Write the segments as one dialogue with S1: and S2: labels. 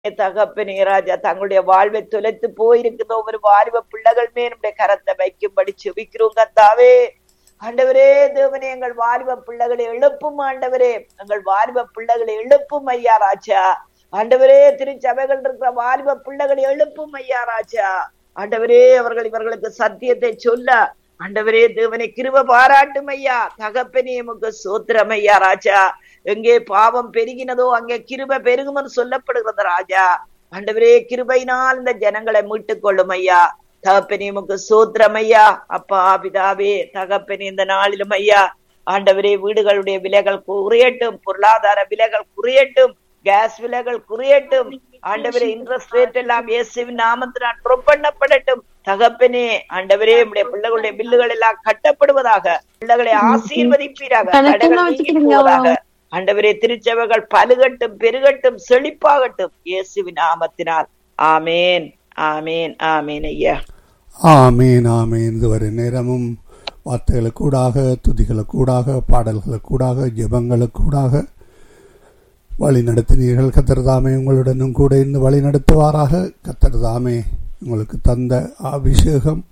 S1: தகப்பனே ராஜா தங்களுடைய வாழ்வை தொலைத்து போயிருக்கிற ஒவ்வொரு வாலிப பிள்ளைகள் நம்முடைய கரத்தை வைக்கும்படி செபிக்கிறோம் கத்தாவே ஆண்டவரே தேவனே எங்கள் வாலிப பிள்ளைகளை எழுப்பும் ஆண்டவரே எங்கள் வாலிப பிள்ளைகளை எழுப்பும் ஐயா ராஜா ஆண்டவரே திருச்சபைகள் இருக்கிற வாலிப பிள்ளைகளை எழுப்பும் ஐயா ராஜா ஆண்டவரே அவர்கள் இவர்களுக்கு சத்தியத்தை சொல்ல ஆண்டவரே தேவனை கிருப பாராட்டும் ஐயா தகப்பனே உமக்கு சோத்திரம் ஐயா ராஜா எங்கே பாவம் பெருகினதோ அங்கே கிருப பெருகும்னு சொல்லப்படுகிறது ராஜா ஆண்டவரே கிருபையினால் இந்த ஜனங்களை மீட்டுக் கொள்ளும் ஐயா தகப்பனே உமக்கு சோத்திரம் ஐயா அப்பா பிதாவே தகப்பனே இந்த நாளிலும் ஐயா ஆண்டவரே வீடுகளுடைய விலைகள் குறையட்டும் பொருளாதார விலைகள் குறையட்டும் கேஸ் விலைகள் குறையட்டும் ஆண்டவரே இன்ட்ரெஸ்ட் ரேட் எல்லாம் இயேசுவின் நாமத்தினால் ட்ரொப் பண்ணப்படட்டும் தகப்பனே ஆண்டவரே நம்முடைய பிள்ளைகளுடைய பில்லுகள் எல்லாம் கட்டப்படுவதாக பிள்ளைகளை ஆசீர்வதிப்பீராக தடைகள் நீங்கி போவதாக ஆண்டவரே திருச்சபைகள் பலுகட்டும் பெருகட்டும் செழிப்பாகட்டும் இயேசுவின் நாமத்தினால் ஆமேன் ஆமேன் ஆமேன் ஐயா
S2: ஆமேன் ஆமேன் இதுவரை நேரமும் வார்த்தைகளுக்கூடாக துதிகளுக்கூடாக பாடல்களுக்கூடாக ஜெபங்களுக்கூடாக வழி நடத்தினீர்கள் கத்தர்தாமே உங்களுடனும் கூட இருந்து வழி நடத்துவாராக கத்தர்தாமே உங்களுக்கு தந்த அபிஷேகம்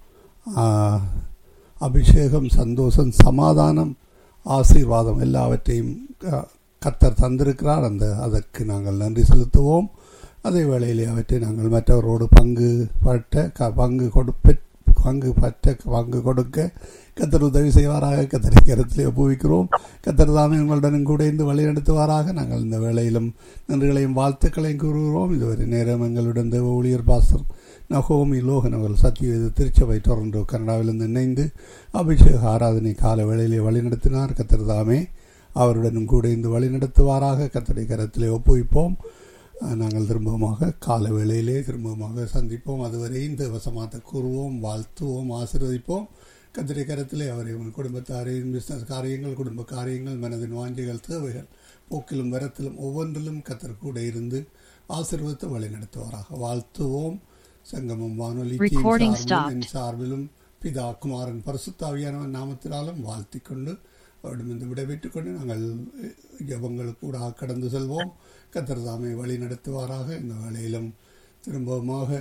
S2: அபிஷேகம் சந்தோஷம் சமாதானம் ஆசீர்வாதம் எல்லாவற்றையும் கத்தர் தந்திருக்கிறார் அந்த அதற்கு நாங்கள் நன்றி செலுத்துவோம் அதே வேளையிலே அவற்றை நாங்கள் மற்றவரோடு பங்கு பட்ட பங்கு கொடுப்ப பங்கு பற்ற பங்கு கொடுக்க கத்தர் உதவி செய்வாராக கத்தரை கருத்திலே ஒப்புவிக்கிறோம் கத்தர் தாமே உங்களுடனும் கூட இருந்து வழிநடத்துவாராக நாங்கள் இந்த வேளையிலும் நன்றிகளையும் வாழ்த்துக்களையும் கூறுகிறோம் இதுவரை நேரம் எங்களுடன் தேவ ஊழியர் பாஸ்டர் நகோமி லோகன் அவர்கள் சத்தியவேத திருச்சபை டொரண்டோ கனடாவிலிருந்து இணைந்து அபிஷேக ஆராதனை கால வேளையிலே வழிநடத்தினார் கத்தர் தாமே அவருடனும் கூட இருந்து வழிநடத்துவாராக கத்தரை கரத்திலே ஒப்புவிப்போம் நாங்கள் திரும்பமாக கால வேளையிலே திரும்பமாக சந்திப்போம் அதுவரை இந்த வசமாத்த கூறுவோம் வாழ்த்துவோம் ஆசிர்வதிப்போம் கத்திரை கரத்திலே அவரை உன் குடும்பத்தாரையும் பிஸ்னஸ் காரியங்கள் குடும்ப காரியங்கள் மனதின் வாஞ்சிகள் தேவைகள் போக்கிலும் வரத்திலும் ஒவ்வொன்றிலும் கத்தர் கூட இருந்து ஆசிர்வத்தை வழி நடத்துவாராக வாழ்த்துவோம் சங்கமம் வானொலி என் சார்பிலும் பிதா குமாரன் பரிசுத்தாவியானவன் நாமத்தினாலும் வாழ்த்தி கொண்டு அவரிடம் இந்த விடைபெற்றுக் கொண்டு நாங்கள் ஜபங்களுக்கு கூட கடந்து செல்வோம் கத்தர் தாமே வழி நடத்துவாராக இந்த வேளையிலும் திரும்பவுமாக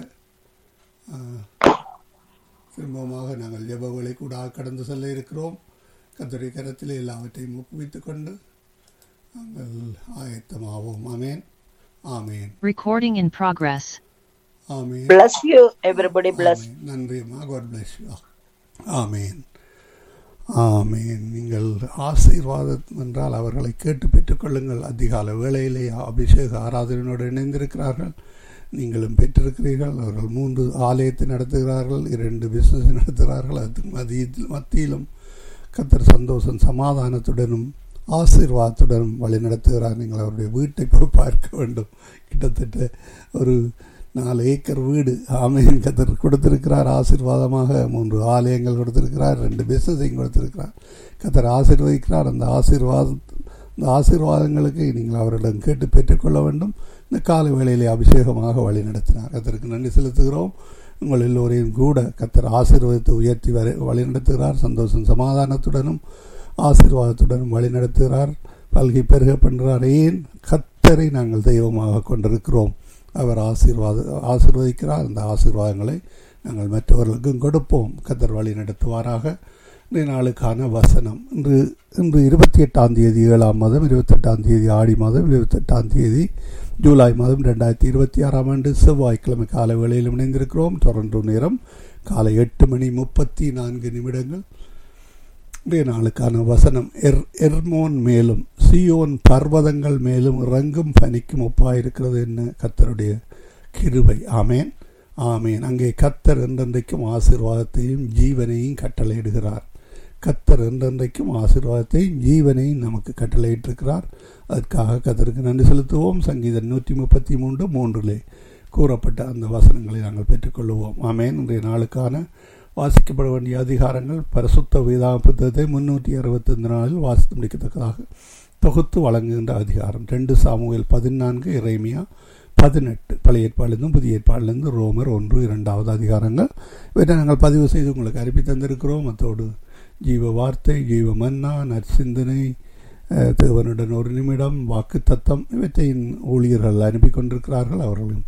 S2: திரும்பவுமாக நாங்கள் ஜபங்களை கூட கடந்து செல்ல இருக்கிறோம் கத்தரை கரத்தில் எல்லாவற்றையும் ஒப்புவித்துக் கொண்டு நாங்கள் ஆயத்தமாவோம் ஆமேன் ஆமேன்
S3: Recording in progress.
S2: Amen
S1: bless you everybody bless
S2: ஆமேன். நன்றி அம்மா God bless you amen amen நீங்கள் ஆசீர்வாதம் என்றால் அவர்களை கேட்டு பெற்றுக்கொள்ளுங்கள் அதிகால வேளையிலே அபிஷேக ஆராதனையோடு இணைந்திருக்கிறார்கள் நீங்களும் பெற்றிருக்கிறீர்கள் அவர்கள் மூன்று ஆலயத்தை நடத்துகிறார்கள் இரண்டு பிஸ்னஸ் நடத்துகிறார்கள் அது மத்தியில் மத்தியிலும் கத்தர் சந்தோஷம் சமாதானத்துடனும் ஆசீர்வாதத்துடனும் வழி நடத்துகிறார் நீங்கள் அவருடைய வீட்டை போய் பார்க்க வேண்டும் கிட்டத்தட்ட ஒரு நாலு ஏக்கர் வீடு ஆமையின் கத்தர் கொடுத்திருக்கிறார் ஆசீர்வாதமாக மூன்று ஆலயங்கள் கொடுத்திருக்கிறார் ரெண்டு பிஸ்னஸையும் கொடுத்திருக்கிறார் கத்தர் ஆசீர்வதிக்கிறார் அந்த ஆசீர்வாதம் இந்த ஆசீர்வாதங்களுக்கு நீங்கள் அவரிடம் கேட்டு பெற்றுக்கொள்ள வேண்டும் இந்த கால வேளையிலே அபிஷேகமாக வழி நடத்தினார் கத்தருக்கு நன்றி செலுத்துகிறோம் உங்கள் எல்லோரையும் கூட கத்தர் ஆசீர்வதித்து உயர்த்தி வரை வழி நடத்துகிறார் சந்தோஷம் சமாதானத்துடனும் ஆசீர்வாதத்துடனும் வழி நடத்துகிறார் பல்கி பெருக பண்ணுறார் ஏன் கத்தரை நாங்கள் தெய்வமாக கொண்டிருக்கிறோம் அவர் ஆசீர்வாத ஆசீர்வதிக்கிறார் அந்த ஆசீர்வாதங்களை நாங்கள் மற்றவர்களுக்கும் கொடுப்போம் கத்தர் வழி நடத்துவாராக இன்றைய நாளுக்கான வசனம் இன்று இன்று இருபத்தி எட்டாம் தேதி ஏழாம் மாதம் இருபத்தெட்டாம் தேதி ஆடி மாதம் இருபத்தெட்டாம் தேதி ஜூலை மாதம் ரெண்டாயிரத்தி இருபத்தி ஆறாம் ஆண்டு செவ்வாய்க்கிழமை காலை வேளையில் இணைந்திருக்கிறோம் தொடர்ந்து நேரம் காலை எட்டு மணி முப்பத்தி நான்கு நிமிடங்கள் இன்றைய நாளுக்கான வசனம் எர் எர்மோன் மேலும் சியோன் பர்வதங்கள் மேலும் இறங்கும் பனிக்கும் ஒப்பாயிருக்கிறது என்ன கத்தருடைய கிருபை ஆமேன் ஆமேன் அங்கே கத்தர் என்றென்றைக்கும் ஆசீர்வாதத்தையும் ஜீவனையும் கட்டளையிடுகிறார் கத்தர் என்றென்றைக்கும் ஆசீர்வாதத்தையும் ஜீவனையும் நமக்கு கட்டளையிட்டிருக்கிறார் அதற்காக கத்தருக்கு நன்றி செலுத்துவோம் சங்கீதம் நூற்றி முப்பத்தி மூன்று மூன்றிலே கூறப்பட்ட அந்த வசனங்களை நாங்கள் பெற்றுக்கொள்வோம் ஆமேன் இன்றைய நாளுக்கான வாசிக்கப்பட வேண்டிய அதிகாரங்கள் பரிசுத்த வேதா புத்தகத்தை முன்னூற்றி அறுபத்தைந்து நாளில் வாசித்து முடிக்கத்தக்கதாக தொகுத்து வழங்குகின்ற அதிகாரம் ரெண்டு சாமுவேல் பதினான்கு இறைமையா பதினெட்டு பழைய ஏற்பாடிலிருந்து புதிய ஏற்பாடிலிருந்து ரோமர் ஒன்று இரண்டாவது அதிகாரங்கள் இவற்றை நாங்கள் பதிவு செய்து உங்களுக்கு அனுப்பி தந்திருக்கிறோம் அத்தோடு ஜீவ வார்த்தை ஜீவ மன்னா நற்சிந்தனை அஹ், தேவனுடன் ஒரு நிமிடம் வாக்கு தத்தம் இவற்றையின் ஊழியர்கள் அனுப்பி கொண்டிருக்கிறார்கள் அவர்களும்